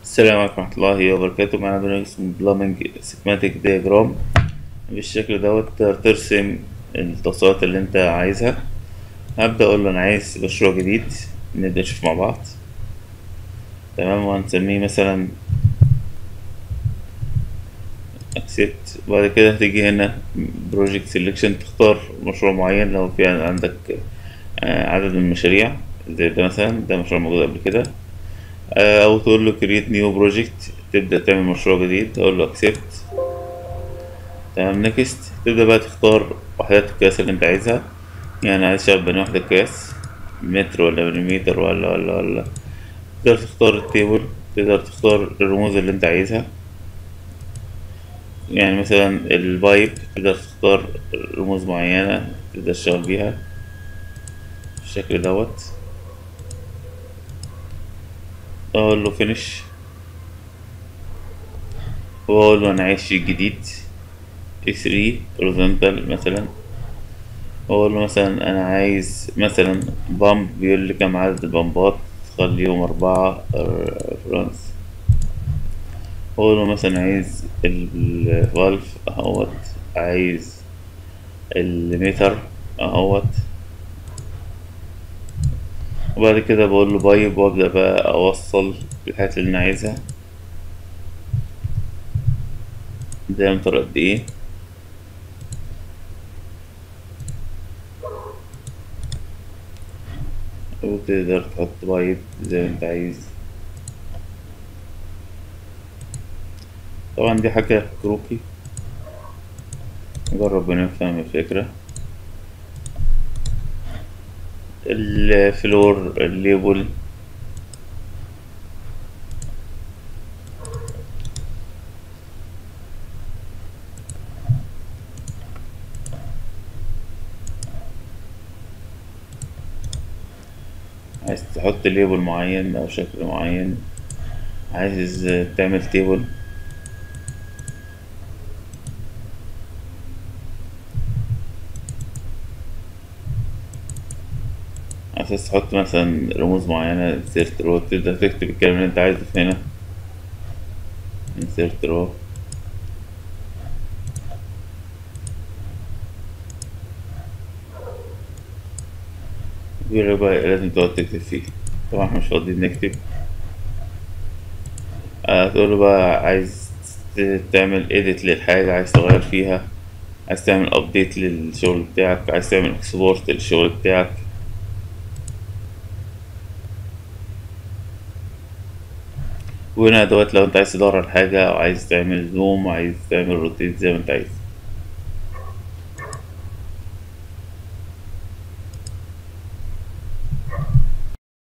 السلام عليكم ورحمة الله وبركاته معانا برنامج اسمه بلامنج سيكماتيك دياجرام بالشكل دوت تقدر ترسم التصاعد اللي انت عايزها هبدأ اقول له انا عايز مشروع جديد نبدأ نشوف مع بعض تمام وهنسميه مثلا اكسبت بعد كده هتيجي هنا بروجكت سيلكشن تختار مشروع معين لو في عندك آه، عدد من المشاريع زي ده مثلا ده مشروع موجود قبل كده آه، او تقول له create new project تبدأ تعمل مشروع جديد تقول له accept تمام next تبدأ بقى تختار وحدات القياس اللي انت عايزها يعني عايز شغل بين وحدة قياس متر ولا مليمتر ولا ولا ولا تقدر تختار التيبل تقدر تختار الرموز اللي انت عايزها يعني مثلا البايب تقدر تختار رموز معينة تقدر تشتغل بيها بالشكل دوت اقول له فينش واقول له انا عايز شيء جديد اكس هوريزونتال مثلا واقول له مثلا انا عايز مثلا بامب بيقول لي كم عدد البامبات خليهم اربعة فرانس اقول له مثلا عايز الفالف اهوت عايز المتر اهوت وبعد كده بقول له بايب وابدأ بقى اوصل الحاجات اللي انا عايزها diameter قد ايه وتقدر تحط بايب زي ما انت عايز طبعا دي حاجة كروكي نجرب ونفهم الفكرة الفلور الليبل عايز تحط ليبل معين او شكل معين عايز تعمل تيبل عايز تحط مثلا رموز معينة insert row تبدأ تكتب الكلام اللي انت عايزه في هنا insert row بيقول بقى لازم تقعد تكتب فيه طبعا احنا مش فاضيين نكتب هتقول له بقى عايز ت- تعمل edit للحاجة عايز تغير فيها عايز تعمل update للشغل بتاعك عايز تعمل export للشغل بتاعك وهنا ادوات لو انت عايز تدور على حاجة او عايز تعمل زوم عايز تعمل روتيت زي ما انت عايز